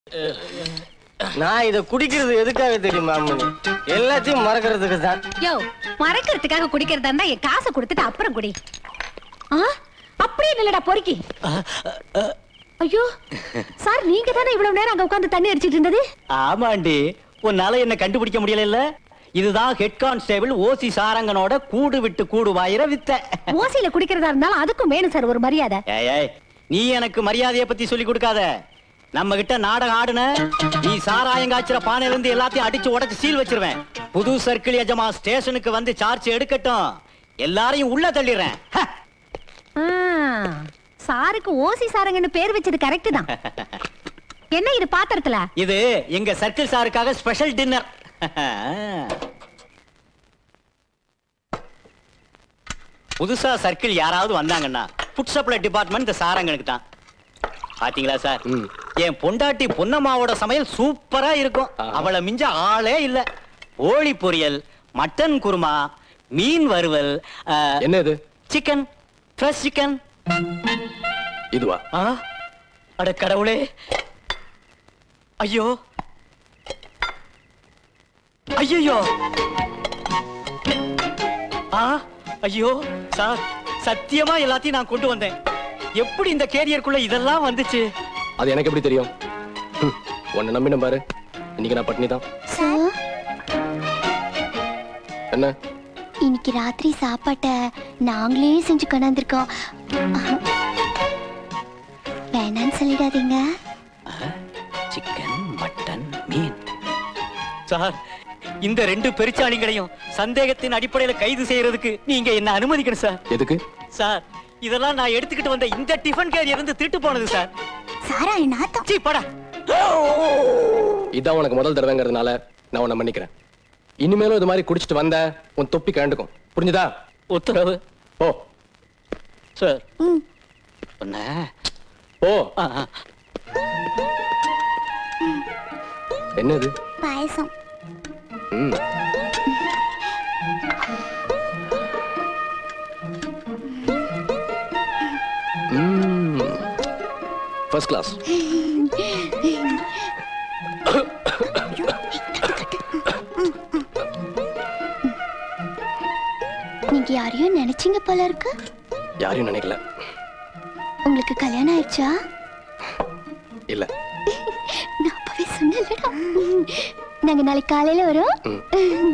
நான் இத குடிக்கிறது எதுக்காக தெரியுமா அம்மனி எல்லாத்தையும் மறக்கிறதுக்கு தான் யோ மறக்கிறதுக்காக குடிக்கிறதா இருந்தா என் காசை கொடுத்துட்டு அப்புறம் குடி ஆ அப்படியே இல்லடா பொறுக்கி ஐயோ சார் நீங்க தானே இவ்வளவு நேரம் அங்க உட்கார்ந்து தண்ணி அடிச்சிட்டு இருந்தது ஆமாண்டி உன்னால என்ன கண்டுபிடிக்க முடியல இதுதான் ஹெட் கான்ஸ்டேபிள் ஓசி சாரங்கனோட கூடு விட்டு கூடு வாயிர வித்த ஓசியில குடிக்கிறதா இருந்தாலும் அதுக்கும் வேணும் சார் ஒரு மரியாதை ஏய், ஏய், நீ எனக்கு மரியாதைய பத்தி சொல்லி கொடுக்காத நம்ம கிட்ட நாடகம் ஆடுன நீ சாராயம் காய்ச்சற பானையில இருந்து எல்லாத்தையும் அடிச்சு உடைச்சு சீல் வச்சிருவேன் புது சர்க்கிள் எஜமா ஸ்டேஷனுக்கு வந்து சார்ஜ் எடுக்கட்டும் எல்லாரையும் உள்ள தள்ளிடுறேன் ஹ! ஆ, சாருக்கு ஓசி சாரங்கன்னு பேர் வச்சது கரெக்ட் தான் என்ன இது பாத்திரத்துல இது எங்க சர்க்கிள் சாருக்காக ஸ்பெஷல் டின்னர் புதுசா சர்க்கிள் யாராவது வந்தாங்கன்னா ஃபுட் சப்ளை டிபார்ட்மெண்ட் இந்த சாரங்களுக்கு தான் பாத்தீங்களா சார் ம். என் பொண்டாட்டி பொன்னம்மாவோட சமையல் சூப்பரா இருக்கும் அவளை மிஞ்ச ஆளே இல்ல கோழி பொரியல் மட்டன் குருமா மீன் வறுவல் என்ன இது சிக்கன் ஃப்ரெஷ் சிக்கன் இதுவா ஆ அட கடவுளே ஐயோ ஐயோ ஆ ஐயோ சார் சத்தியமா எல்லாத்தையும் நான் கொண்டு வந்தேன் எப்படி இந்த கேரியருக்குள்ள இதெல்லாம் வந்துச்சு அது எனக்கு எப்படி தெரியும் ஹம், உன்னை நம்பின பாரு இன்னைக்கு நான் பட்னி தான் சார் என்ன இன்னைக்கு ராத்திரி சாப்பாட்டை நாங்களே செஞ்சு கொண்டாந்துருக்கோம் வேணான்னு சொல்லிடாதீங்க சிக்கன் மட்டன் மீன் சார் இந்த ரெண்டு பெருச்சாளிங்களையும் சந்தேகத்தின் அடிப்படையில கைது செய்யறதுக்கு நீங்க என்ன அனுமதிக்கணும் சார் எதுக்கு சார் இதெல்லாம் நான் எடுத்துக்கிட்டு வந்த இந்த டிஃபன் கேரியர் இருந்து திருட்டு போனது சார் சாரா நாத்தம் சீ படா இதான் உனக்கு முதல் தடவைங்கிறதுனால நான் உன்னை மன்னிக்கிறேன் இனிமேலும் இது மாதிரி குடிச்சிட்டு வந்த உன் தொப்பி கழண்டுக்கும் புரிஞ்சுதா உத்தரவு ஓ சார் ம் என்ன ஓ ஆ, ஆ. என்ன இது பாயசம் ம் ஃபர்ஸ்ட் கிளாஸ் நீங்க யாரையும் நினைச்சீங்க போல இருக்கு யாரையும் நினைக்கல உங்களுக்கு கல்யாணம் ஆயிடுச்சா இல்ல நான் அப்பவே சொன்னேன்லடா நாங்க நாளைக்கு காலையில வரோம் ம்.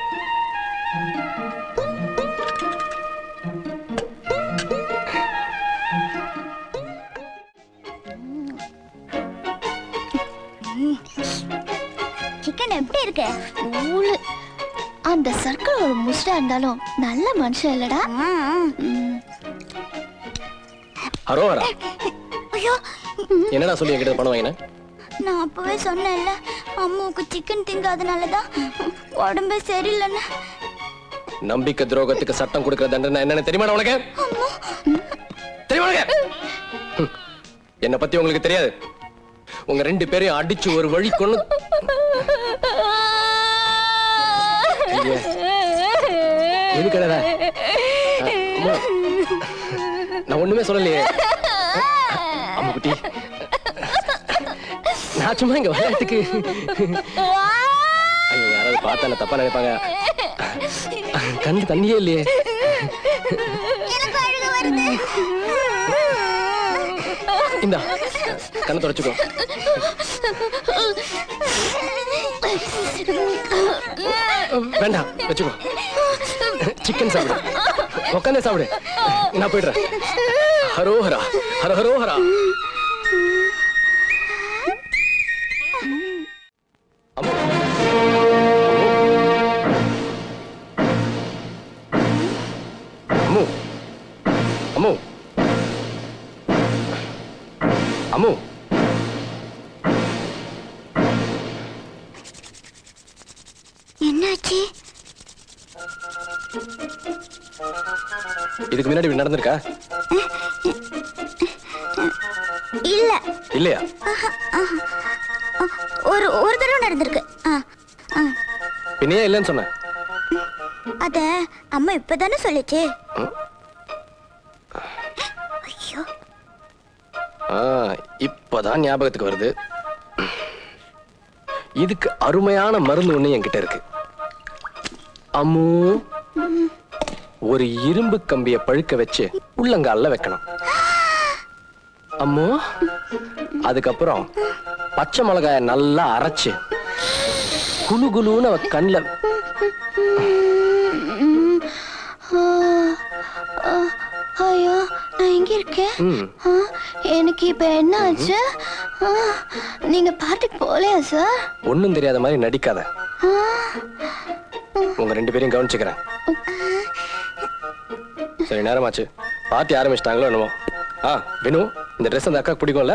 சிக்கன் எப்படி இருக்கு ஊழு அந்த சர்க்கிள் ஒரு முஸ்டா இருந்தாலும் நல்ல மனுஷன் இல்லடா ம். ஹரோஹரா ஐயோ என்னடா சொல்லி என்கிட்ட பணம் வாங்கின நான் அப்பவே சொன்னேன்ல அம்மாவுக்கு சிக்கன் திங்காதனால தான் உடம்பே சரியில்லைன்னு நம்பிக்கை துரோகத்துக்கு சட்டம் கொடுக்கிற தண்டனை என்னன்னு தெரியுமா உனக்கு தெரியுமா உனக்கு ஹம். என்னை பத்தி உங்களுக்கு தெரியாது உங்க ரெண்டு பேரையும் அடிச்சு ஒரு வழி கொண்டு ஐயே. எதுக்கு அழற? அம்மா. நான் ஒண்ணுமே சொல்லலையே அம்மா குட்டி நான் சும்மா இங்க விளையாட்டுக்கு ஐயோ யாராவது பார்த்தா என்ன தப்பா நினைப்பாங்க கண்ணு தண்ணியே இல்லையே எனக்கு அழுக வருது இந்தா கண்ணை தொடச்சுக்கோ வேண்டாம் வச்சுக்கோ சிக்கன் சாப்பிடு உட்காந்தே சாப்பிடு நான் போயிடுறேன் ஹரோஹரா ஹர ஹரோஹரா அம்மு. அம்மு அம்மு அம்மு என்னாச்சு இதுக்கு முன்னாடி இப்படி நடந்திருக்கா இல்ல இல்லையா ஒரு ஒரு தடவை நடந்திருக்கு ஆ, ஆ. பின்னையே இல்லைன்னு சொன்னேன் அத அம்மா இப்பதானே சொல்லுச்சு ம். ஐயோ ஆ, இப்பதான் ஞாபகத்துக்கு வருது இதுக்கு அருமையான மருந்து ஒண்ணு என்கிட்ட இருக்கு அம்மு ஒரு இரும்பு கம்பிய பழுக்க வச்சு உள்ளங்கால்ல வைக்கணும் அம்மு அதுக்கப்புறம் பச்சை மிளகாய நல்லா அரைச்சு குலு குலுன்னு அவ கண்ணில் ஆ, ஆ, ஐயோ நான் எங்க இருக்கேன் ம் ஆ, எனக்கு இப்ப என்ன ஆச்சு ஆ, நீங்க பாட்டுக்கு போலையா சார் ஒண்ணும் தெரியாத மாதிரி நடிக்காத ஆ, உங்க ரெண்டு பேரையும் கவனிச்சுக்கிறேன் சரி நேரமாச்சு பார்ட்டி ஆரம்பிச்சிட்டாங்களோ என்னமோ ஆ வினு இந்த ட்ரெஸ் அந்த அக்காக்கு பிடிக்கும்ல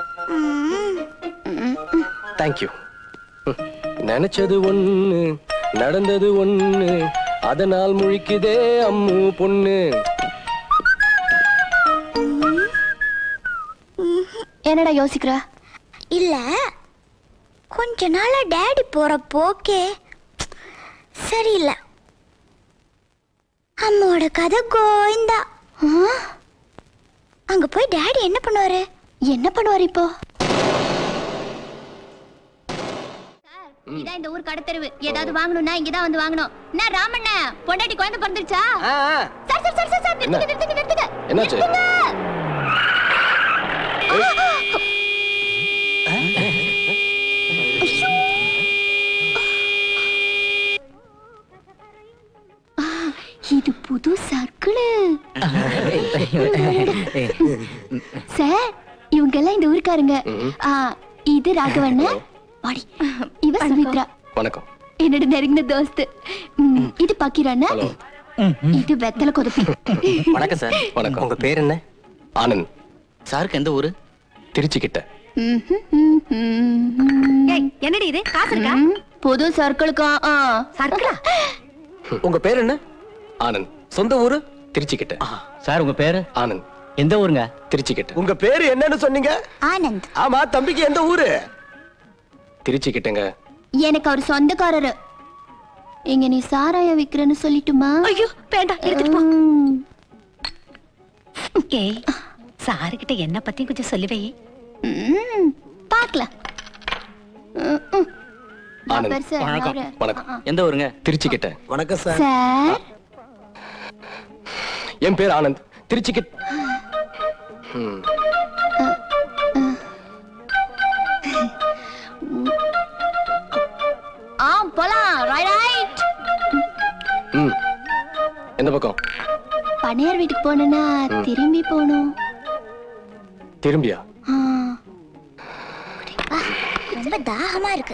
தேங்க்யூ நினைச்சது ஒண்ணு நடந்தது ஒண்ணு அதனால் முழிக்குதே அம்மு பொண்ணு என்னடா யோசிக்கிற இல்ல கொஞ்ச நாளா டேடி போற போக்கே சரியில்லை அம்மாவோட கதை கோயந்தா ஆ, அங்க போய் டேடி என்ன பண்ணுவாரு என்ன பண்ணுவார் இப்போ இதான் இந்த ஊர் கடத்தெருவு ஏதாவது வாங்கணும்னா இங்கதான் வந்து வாங்கணும் என்ன ராமண்ண பொண்டாட்டி குழந்தை பிறந்துருச்சா sir sir sir sir sir என்ன? நிறுத்துங்க நிறுத்துங்க நிறுத்துங்க என்னாச்சு? நிறுத்துங்க. இது புது சர்க்கிள் சார் இவங்க எல்லாம் இந்த ஊருக்காரங்க ஆ, இது ராகவண்ண வாடி இவ சுமித்ரா வணக்கம் என்னோட நெருங்கின தோஸ்து ம், இது பக்கீரண்ண ஹலோ இது வெத்தலை கொதப்பி வணக்கம் சார் வணக்கம். உங்க பேர் என்ன ஆனந்த் சாருக்கு எந்த ஊரு திருச்சி கிட்ட ம்ஹும், ம்ஹும், ம்ஹும். ஏய், என்னடி இது காசு இருக்கா ம், புது சர்க்கிளுக்கா ஆ. சர்க்கலா உங்க பேர் என்ன ஆனந்த் சொந்த ஊரு திருச்சி கிட்ட சார் உங்க பேரு ஆனந்த் எந்த ஊருங்க திருச்சி கிட்ட உங்க பேரு என்னன்னு சொன்னீங்க ஆனந்த் ஆமா தம்பிக்கு எந்த ஊரு திருச்சி கிட்டங்க எனக்கு அவர் சொந்தக்காரரு இங்க நீ சாராய விக்கிறேன்னு சொல்லிட்டுமா ஐயோ வேண்டாம் எடுத்துட்டு போ ம். ஏய் சாருகிட்ட என்ன பத்தியும் கொஞ்சம் சொல்லி வை ம், பார்க்கலாம் ம், ம். நான் ஆனந்த். பெருசா வணக்கம். அவரு- வணக்கம். ஆ, ஆ. எந்த ஊருங்க திருச்சி கிட்ட வணக்கம் சார் என் பேர் ஆனந்த் திருச்சி கிட்ட ம், ஆ போலாம் ரைட் ரைட் ம் எந்த பக்கம் பனையார் வீட்டுக்கு போனேன்னா திரும்பி போகணும் திரும்பியா ஆ, ரொம்ப தாகமா இருக்கு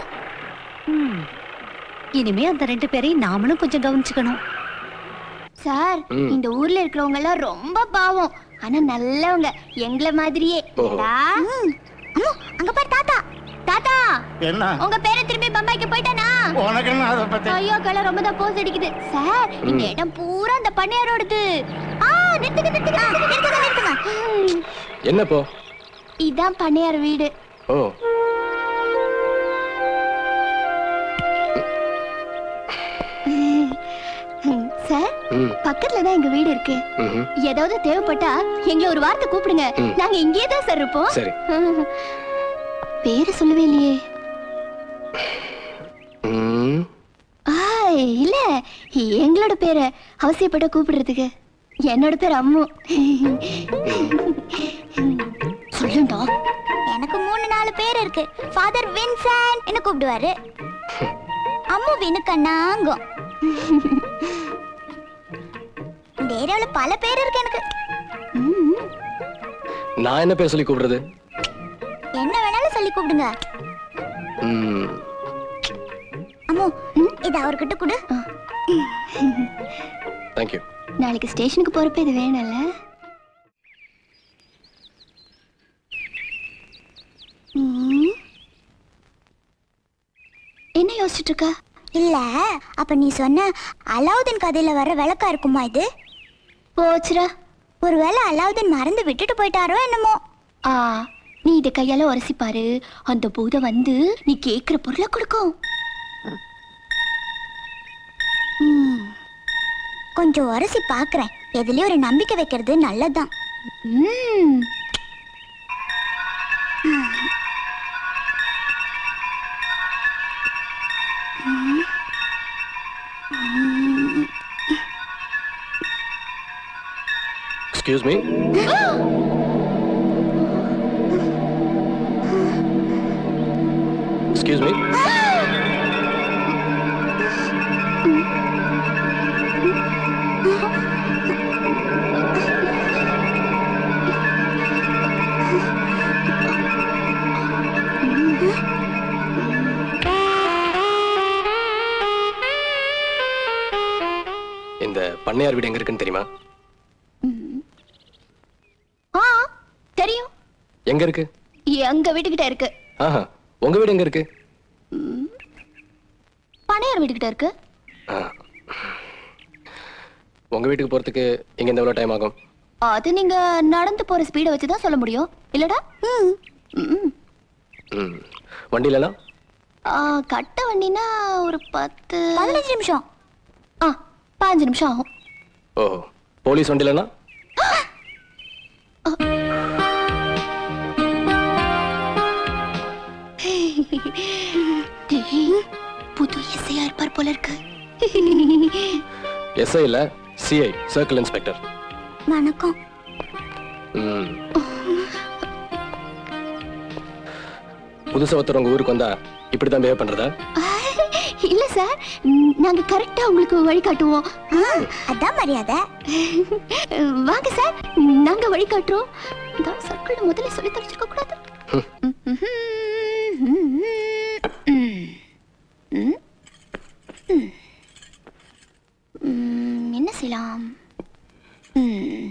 இனிமே அந்த ரெண்டு பேரையும் நாமளும் கொஞ்சம் கவனிச்சுக்கணும் சார் ம். இந்த ஊர்ல இருக்கிறவங்க எல்லாம் ரொம்ப பாவம் ஆனா நல்லவங்க எங்கள மாதிரியே ஓஹோ. ஏடா? ம். அம்மு அங்க பாரு தாத்தா தாத்தா என்ன உங்க பேரை திரும்பி பம்பாய்க்கு போயிட்டானா உனக்கு என்ன அதை பத்தி ஐயோ கல ரொம்ப தான் போஸ் அடிக்குது சார் இந்த இடம் பூரா அந்த பண்ணையாரோடது ஆ நிறுத்துங்க நிறுத்துங்க நிறுத்துங்க நிறுத்துங்க ம், என்ன போ இதான் பண்ணையார் வீடு ஓ ம், சார் ம் பக்கத்துல தான் எங்க வீடு இருக்கு ம்ஹும். ஏதாவது தேவைப்பட்டா எங்களை ஒரு வார்த்தை கூப்பிடுங்க ம். நாங்க இங்கேயே தான் சார் இருப்போம் சரி பேரு சொல்லவே இல்லையே ம் ஆ இல்ல எங்களோட பேரை அவசியப்பட்ட கூப்பிடுறதுக்கு என்னோட பேர் அம்மு சொல்லுண்டா எனக்கு மூணு நாலு பேர் இருக்கு ஃபாதர் வின்சென்ட் என்ன கூப்பிடுவாரு அம்மு வினுக்கண்ணாங்கும் இந்த ஏரியாவுல பல பேர் இருக்கு எனக்கு ம், நான் என்ன பேர் சொல்லி கூப்பிடுறது என்ன வேணாலும் சொல்லி கூப்பிடுங்க ம் அம்மு இது அவர்கிட்ட கொடு தேங்க்யூ நாளைக்கு ஸ்டேஷனுக்கு போறப்ப இது வேணும்ல ம். என்ன யோசிச்சுட்டு இருக்க இல்ல அப்ப நீ சொன்ன அலாவுதீன் கதையில வர விளக்கா இருக்குமா இது போச்சுடா ஒருவேளை அலாவுதீன் மறந்து விட்டுட்டு போயிட்டாரோ என்னமோ ஆ நீ இத கையால உரசி பாரு அந்த பூதம் வந்து நீ கேக்குற பொருளை கொடுக்கும் ம். கொஞ்சம் உரசி பாக்குறேன் எதுலயும் ஒரு நம்பிக்கை வைக்கிறது நல்லதுதான் ம். எக்ஸ்கியூஸ் மீ எக்ஸ்கியூஸ் மீ இந்த பண்ணையார் வீடு எங்க இருக்குன்னு தெரியுமா ஆ தெரியும் எங்க இருக்கு எங்க வீட்டுக்கிட்ட இருக்கு ஆஹா உங்க வீடு எங்க இருக்கு பனையார் வீட்டுக்கிட்ட இருக்கு ஆ. உங்க வீட்டுக்கு போறதுக்கு இங்க இந்த எவ்வளவு டைம் ஆகும் அது நீங்க நடந்து போற ஸ்பீட வச்சு தான் சொல்ல முடியும் இல்லடா ம். ம். ம் வண்டியிலலாம் ஆ, கட்ட வண்டினா ஒரு பத்து பதினஞ்சு நிமிஷம் ஆ பாஞ்சு நிமிஷம் ஆகும் ஓஹோ போலீஸ் வண்டியிலலாம் டேய், புது இசையா இருப்பார் போல இருக்கு எஸ்ஐ இல்ல சிஐ சர்க்கிள் இன்ஸ்பெக்டர் வணக்கம் ம் புதுசா ஒருத்தர் உங்க ஊருக்கு வந்தா இப்படிதான் பிஹேவ் பண்றதா இல்ல சார் ம், நாங்க கரெக்டா உங்களுக்கு வழி காட்டுவோம் ஆ, அதான் மரியாதை வாங்க சார் நாங்க வழி காட்டுறோம் இந்த சர்க்கிள் முதல்ல சொல்லி தரிச்சிருக்க கூடாது ம், என்ன செய்யலாம் ம்.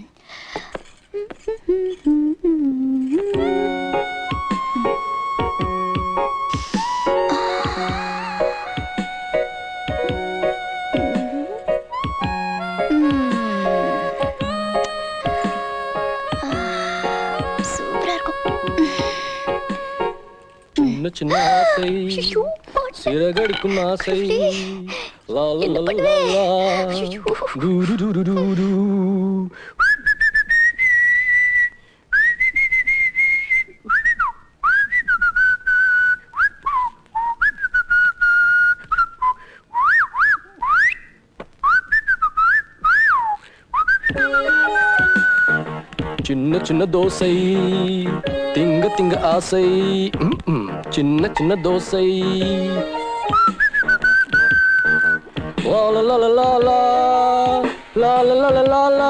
சூப்பரா இருக்கும் சின்ன சின்ன ஆசை ஐயோ, சிறகடிக்கும் ஆசை லா லா லா லா லா லா. டு டு டு டு டு டு. சின்ன சின்ன தோசை திங்க திங்க ஆசை ம், ம். சின்ன சின்ன தோசை லா லா லா லா லா லா. லா லா லா லா லா லா.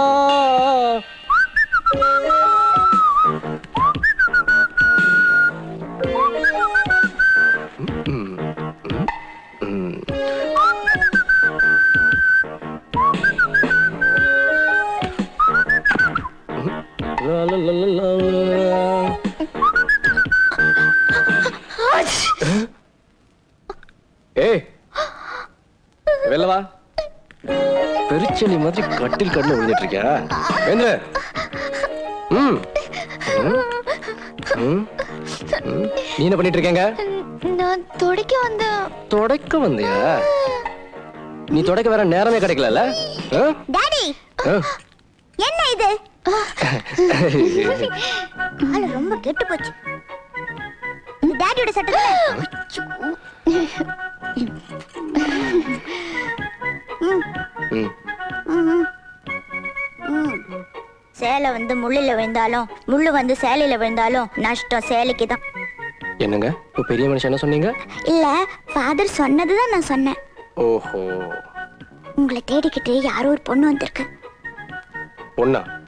ம், ம், ம். லா லா லா லா லா லா. ஏய் வெளில வா பெருச்செளி மாதிரி கட்டில் கடல விழுந்துட்டு இருக்கியா வேந்த ம் ம், ம், ம். நீ என்ன பண்ணிட்டு இருக்கேங்க நான் துடைக்க வந்த தொடக்க வந்தியா நீ தொடக்க வேற நேரமே கிடைக்கல டாடி என்ன இது ஆளு ரொம்ப கெட்டு போச்சு இது டாடியோட சட்டை சேலை வந்து முள்ளில விழுந்தாலும் முள்ளு வந்து சேலையில விழுந்தாலும் நஷ்டம் சேலைக்கு தான் என்னங்க இப்போ பெரிய மனுஷன் என்ன சொன்னீங்க இல்ல ஃபாதர் சொன்னதுதான் நான் சொன்னேன் ஓஹோ உங்களை தேடிக்கிட்டு யாரோ ஒரு பொண்ணு வந்திருக்கு பொண்ணா